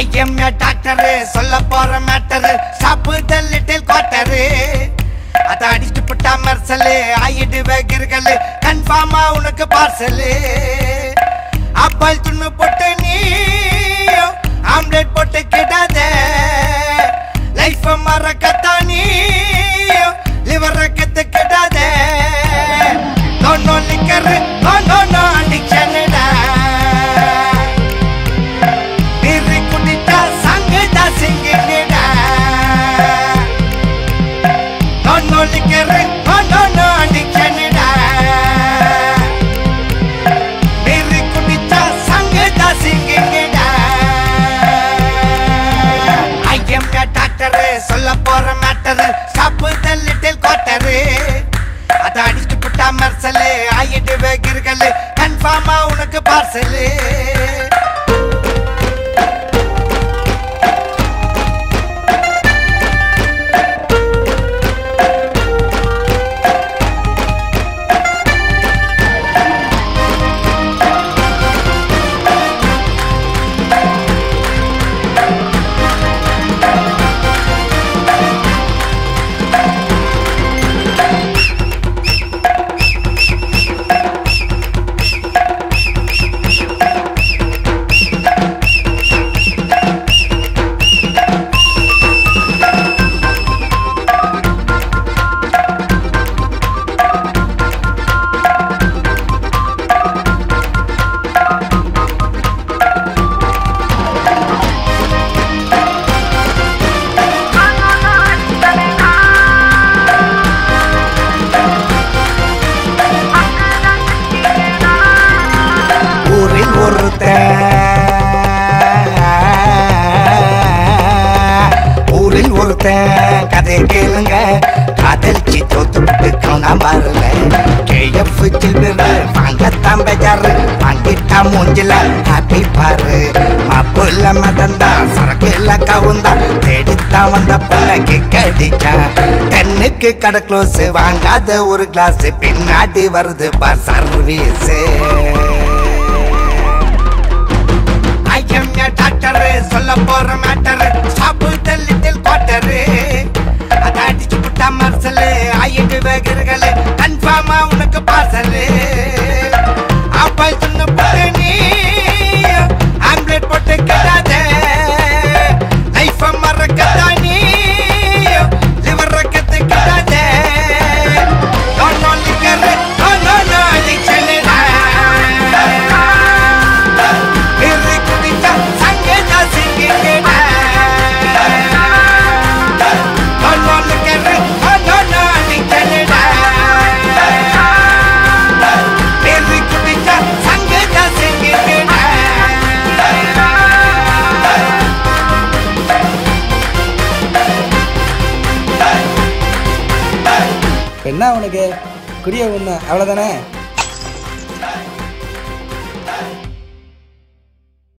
IMA doctor சொல்ல போற matter சாப்பிடுதல் little quarter அத அடிச்சு புட்டா மெர்சலு ஆயிடு வேகிர்களு கன்ஃபார்மா உனக்கு பார்சலு அப்பல் துண்ணு போட்டு நீ ஆம்லெட் போட்டு கிடாத லைஃப் மறக்கத்தான் நீ லிவர் கத்து கிடாத no no liquor no no no அடிக்ஷன்டா நீரு குடிச்சா சங்குதா சிங்கிடா no no liquor no no no அடிக்ஷன்டா நீரு குடிச்சா சங்குதா சிங்கிடா ஐஎம்ஏ டாக்டரு சொல்ல போற மேட்டரு சாப்பிடுதல் லிட்டில் குவார்டரு அத அடிச்சு புட்டா மெர்சலு ஆயிட்டு வேகிர்களு கன்ஃபார்மா உனக்கு பார்சலு ஊரில் ஒருத்தன் ஊரில் ஒருத்தன் கதை கேளுங்க காதலிச்சு தோத்துட்டு கவுனா பாருங்க கேஎஃப் சில்லுற வாங்கத்தான் பெஜாரு வாங்கிட்டா மூஞ்சில ஹாப்பி பாரு மாப்புல மதந்தா சரக்குல கவுந்தா தேடித்தான் வந்த பொண்ண கிக்கடிச்சா தென்னுக்கு கடை க்ளோஸ் வாங்காத ஒரு கிளாஸ் பின்னாடி வருது பார் சர்வீஸ் ஐஎம்ஏ டாக்டரு சொல்ல போற மேட்டரு சாப்பிடுதல் லிட்டில் குவார்டரு அத அடிச்சு புட்டா மர்சலு ஆயிட்டு வேகிர்களு கன்ஃபார்மா உனக்கு பார்சலு அப்பல் சொன்ன போட்டு நீ ஆம்லெட் போட்டு கிடாத லைஃப் மறக்கத்தான் நீ லிவர் கத்து கிடாத no no liquor no no no அடிக்ஷன்டா Billy Kudita, Sangeta Singita. No, no, look at it. No, no, no, Nikanida. Billy Kudita, Sangeta Singita. என்ன உனக்கு குடிய ஒன்று அவ்வளோதானே